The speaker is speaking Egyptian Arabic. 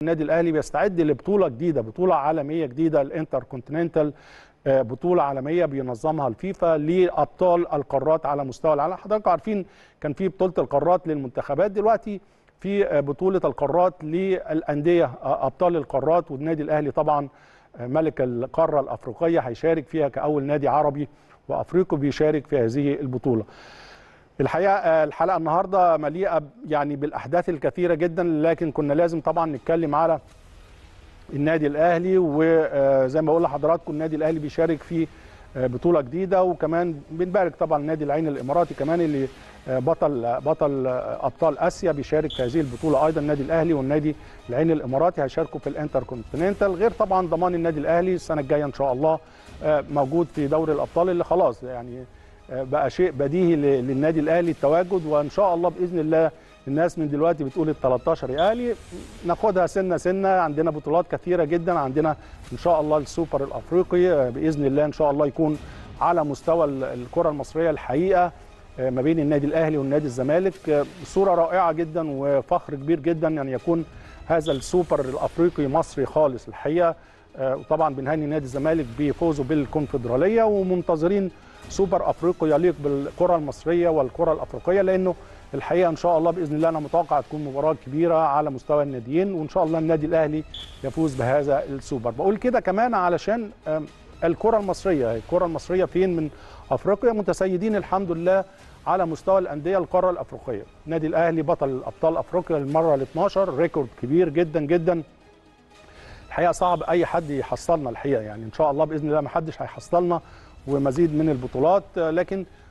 النادي الاهلي بيستعد لبطوله جديده بطوله عالميه جديده الانتر كونتيننتال بطوله عالميه بينظمها الفيفا لابطال القارات على مستوى العالم حضراتكم عارفين كان في بطوله القارات للمنتخبات دلوقتي في بطوله القارات للانديه ابطال القارات والنادي الاهلي طبعا ملك القاره الافريقيه هيشارك فيها كاول نادي عربي وافريقي بيشارك في هذه البطوله الحقيقه الحلقه النهارده مليئه يعني بالاحداث الكثيره جدا لكن كنا لازم طبعا نتكلم على النادي الاهلي وزي ما بقول لحضراتكم النادي الاهلي بيشارك في بطوله جديده وكمان بنبارك طبعا النادي العين الاماراتي كمان اللي بطل بطل ابطال اسيا بيشارك في هذه البطوله ايضا النادي الاهلي والنادي العين الاماراتي هيشاركوا في الانتر كونتيننتال غير طبعا ضمان النادي الاهلي السنه الجايه ان شاء الله موجود في دوري الابطال اللي خلاص يعني بقى شيء بديهي للنادي الاهلي التواجد وان شاء الله باذن الله الناس من دلوقتي بتقول ال 13 يا اهلي ناخدها سنه سنه عندنا بطولات كثيره جدا عندنا ان شاء الله السوبر الافريقي باذن الله ان شاء الله يكون على مستوى الكره المصريه الحقيقه ما بين النادي الاهلي والنادي الزمالك صوره رائعه جدا وفخر كبير جدا ان يعني يكون هذا السوبر الافريقي مصري خالص الحقيقه وطبعا بنهني نادي الزمالك بفوزه بالكونفدراليه ومنتظرين سوبر افريقي يليق بالكره المصريه والكره الافريقيه لانه الحقيقه ان شاء الله باذن الله انا متوقع تكون مباراه كبيره على مستوى الناديين وان شاء الله النادي الاهلي يفوز بهذا السوبر بقول كده كمان علشان الكره المصريه الكره المصريه فين من افريقيا متسيدين الحمد لله على مستوى الانديه القاره الافريقيه النادي الاهلي بطل ابطال افريقيا للمره ال 12 ريكورد كبير جدا جدا الحقيقه صعب اي حد يحصلنا الحقيقه يعني ان شاء الله باذن الله ما حدش هيحصلنا ومزيد من البطولات لكن